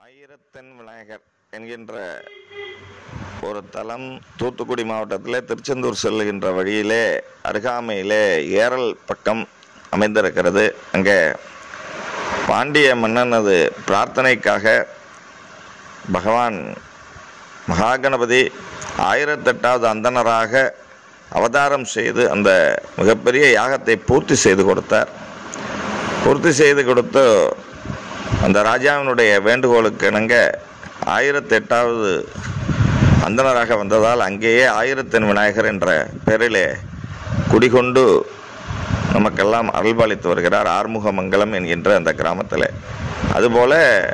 ஆயிரத்தன் விநாயகர் என்கின்ற ஒரு தலம் தூத்துக்குடி மாவட்டத்தில் திருச்செந்தூர் செல்லுகின்ற வழியிலே அருகாமையிலே ஏரல் பக்கம் அமைந்திருக்கிறது அங்கே பாண்டிய மன்னனது பிரார்த்தனைக்காக பகவான் மகாகணபதி ஆயிரத்தெட்டாவது அந்தணராக அவதாரம் செய்து அந்த மிகப்பெரிய யாகத்தை பூர்த்தி செய்து கொடுத்தார் பூர்த்தி செய்து கொடுத்து அந்த ராஜாவினுடைய வேண்டுகோளுக்கு இணங்க ஆயிரத்தெட்டாவது அந்தணராக வந்ததால் அங்கேயே ஆயிரத்தன் விநாயகர் என்ற பெயரிலே குடிகொண்டு நமக்கெல்லாம் அருள்பாலித்து வருகிறார் ஆறுமுகமங்கலம் என்கின்ற அந்த கிராமத்தில் அதுபோல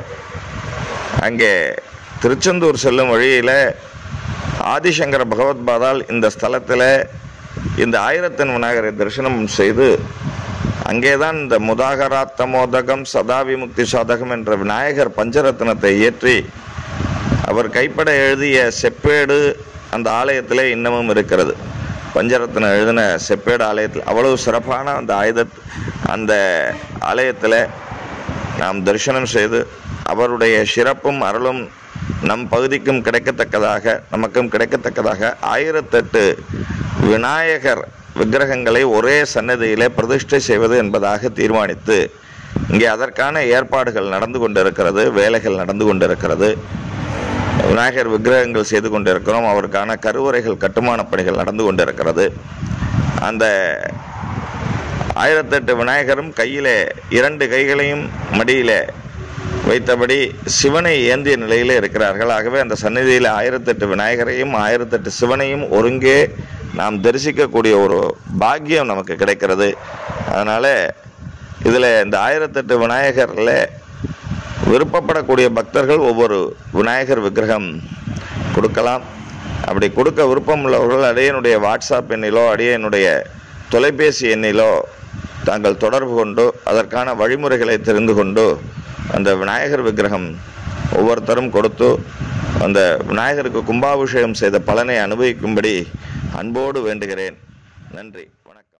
அங்கே திருச்செந்தூர் செல்லும் வழியில் ஆதிசங்கர பகவத்பாதால் இந்த ஸ்தலத்தில் இந்த ஆயிரத்தன் விநாயகரை தரிசனம் செய்து அங்கேதான் இந்த முதாகராத்த மோதகம் சதா விமுக்தி சாதகம் என்ற விநாயகர் பஞ்சரத்னத்தை ஏற்றி அவர் கைப்பட எழுதிய செப்பேடு அந்த ஆலயத்தில் இன்னமும் இருக்கிறது பஞ்சரத்னம் எழுதின செப்பேடு ஆலயத்தில் அவ்வளவு சிறப்பான அந்த ஆயுத அந்த ஆலயத்தில் நாம் தரிசனம் செய்து அவருடைய சிறப்பும் அருளும் நம் பகுதிக்கும் கிடைக்கத்தக்கதாக நமக்கும் கிடைக்கத்தக்கதாக ஆயிரத்தெட்டு விநாயகர் விக்கிரகங்களை ஒரே சன்னதியிலே பிரதிஷ்டை செய்வது என்பதாக தீர்மானித்து இங்கே அதற்கான ஏற்பாடுகள் நடந்து கொண்டிருக்கிறது வேலைகள் நடந்து கொண்டிருக்கிறது விநாயகர் விக்கிரகங்கள் செய்து கொண்டிருக்கிறோம் அவருக்கான கருவறைகள் கட்டுமானப் பணிகள் நடந்து கொண்டிருக்கிறது அந்த ஆயிரத்தெட்டு விநாயகரும் கையிலே இரண்டு கைகளையும் மடியிலே வைத்தபடி சிவனை ஏந்திய நிலையில் இருக்கிறார்கள் ஆகவே அந்த சந்நிதியில் ஆயிரத்தெட்டு விநாயகரையும் ஆயிரத்தெட்டு சிவனையும் ஒருங்கே நாம் தரிசிக்கக்கூடிய ஒரு பாக்கியம் நமக்கு கிடைக்கிறது அதனால் இதில் இந்த ஆயிரத்தெட்டு விநாயகரில் விருப்பப்படக்கூடிய பக்தர்கள் ஒவ்வொரு விநாயகர் விக்கிரகம் கொடுக்கலாம் அப்படி கொடுக்க விருப்பம் உள்ளவர்கள் அடியனுடைய வாட்ஸ்அப் எண்ணிலோ அடியனுடைய தொலைபேசி எண்ணிலோ தாங்கள் தொடர்பு கொண்டு அதற்கான வழிமுறைகளை தெரிந்து கொண்டு அந்த விநாயகர் விக்கிரகம் ஒவ்வொருத்தரும் கொடுத்து அந்த விநாயகருக்கு கும்பாபிஷேகம் செய்த பலனை அனுபவிக்கும்படி அன்போடு வேண்டுகிறேன் நன்றி